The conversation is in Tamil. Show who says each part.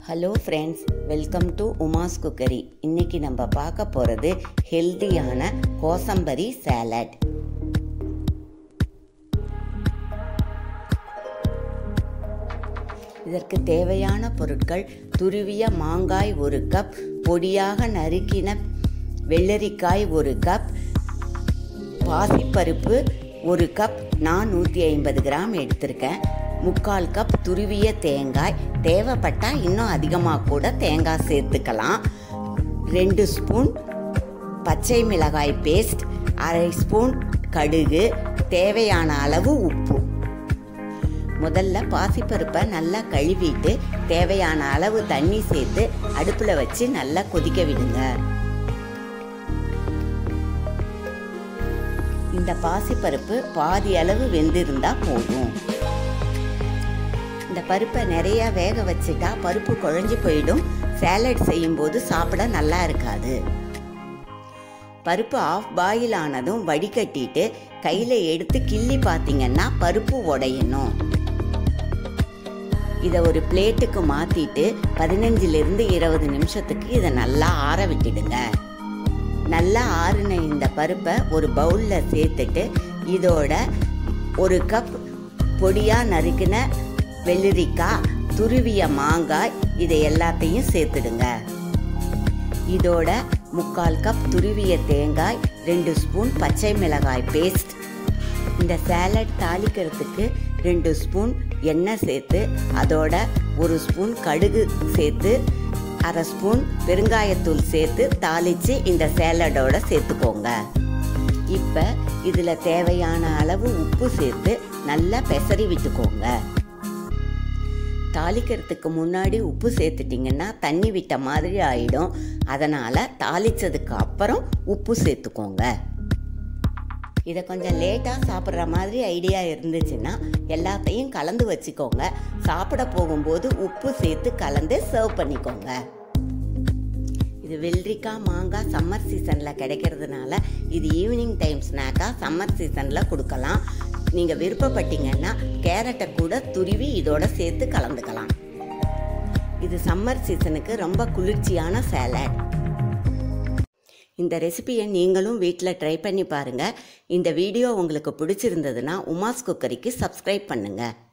Speaker 1: hello friends welcome to Uma's cookery இன்னைக்கு நம்ம பார்க்க போகிறது ஹெல்தியான கோசம்பரி சாலட் இதற்கு தேவையான பொருட்கள் துருவிய மாங்காய் ஒரு கப் பொடியாக நறுக்கின வெள்ளரிக்காய் ஒரு கப் பாசிப்பருப்பு ஒரு கப் நான் நூற்றி ஐம்பது கிராம் எடுத்திருக்கேன் முக்கால் கப் துருவிய தேங்காய் தேவைப்பட்டால் இன்னும் அதிகமாக கூட தேங்காய் சேர்த்துக்கலாம் ரெண்டு ஸ்பூன் பச்சை மிளகாய் பேஸ்ட் அரை ஸ்பூன் கடுகு தேவையான அளவு உப்பு முதல்ல பாசிப்பருப்பை நல்லா கழுவிட்டு தேவையான அளவு தண்ணி சேர்த்து அடுப்பில் வச்சு நல்லா கொதிக்க விடுங்க இந்த பாசிப்பருப்பு பாதி அளவு வெந்திருந்தா போதும் இந்த பருப்பை நிறைய வேக வச்சுட்டா பருப்பு குழஞ்சி போயிடும் சேலட் செய்யும்போது சாப்பிட நல்லா இருக்காது பருப்பு ஆஃப் பாயில் ஆனதும் வடிகட்டிட்டு கையில் எடுத்து கிள்ளி பார்த்தீங்கன்னா பருப்பு உடையணும் இதை ஒரு பிளேட்டுக்கு மாற்றிட்டு பதினஞ்சிலிருந்து இருபது நிமிஷத்துக்கு இதை நல்லா ஆற விட்டுடுங்க நல்லா ஆறின இந்த பருப்பை ஒரு பவுலில் சேர்த்துட்டு இதோட ஒரு கப் பொடியாக நறுக்கின வெள்ளரிக்காய் துருவிய மாங்காய் இதை எல்லாத்தையும் சேர்த்துடுங்க இதோட முக்கால் கப் துருவிய தேங்காய் ரெண்டு ஸ்பூன் பச்சை மிளகாய் பேஸ்ட் இந்த சேலட் தாளிக்கிறதுக்கு ரெண்டு ஸ்பூன் எண்ணெய் சேர்த்து அதோட ஒரு ஸ்பூன் கடுகு சேர்த்து அரை ஸ்பூன் பெருங்காயத்தூள் சேர்த்து தாளித்து இந்த சேலடோட சேர்த்துக்கோங்க இப்போ இதில் தேவையான அளவு உப்பு சேர்த்து நல்லா பெசரி விட்டுக்கோங்க தாளிக்கிறதுக்கு முன்னாடி உப்பு சேர்த்துட்டிங்கன்னா தண்ணி விட்ட மாதிரி ஆயிடும் அதனால் தாளித்ததுக்கு அப்புறம் உப்பு சேர்த்துக்கோங்க இதை கொஞ்சம் லேட்டாக சாப்பிட்ற மாதிரி ஐடியா இருந்துச்சுன்னா எல்லாத்தையும் கலந்து வச்சுக்கோங்க சாப்பிட போகும்போது உப்பு சேர்த்து கலந்து சர்வ் பண்ணிக்கோங்க இது வெள்ளரிக்காய் மாங்காய் சம்மர் சீசனில் கிடைக்கிறதுனால இது ஈவினிங் டைம் ஸ்நாக்காக சம்மர் சீசனில் கொடுக்கலாம் நீங்கள் விருப்பப்பட்டீங்கன்னா கேரட்டை கூட துருவி இதோட சேர்த்து கலந்துக்கலாம் இது சம்மர் சீசனுக்கு ரொம்ப குளிர்ச்சியான சேலட் இந்த ரெசிபியை நீங்களும் வீட்டில் ட்ரை பண்ணி பாருங்கள் இந்த வீடியோ உங்களுக்கு பிடிச்சிருந்ததுன்னா உமாஸ் குக்கரிக்கு சப்ஸ்கிரைப் பண்ணுங்கள்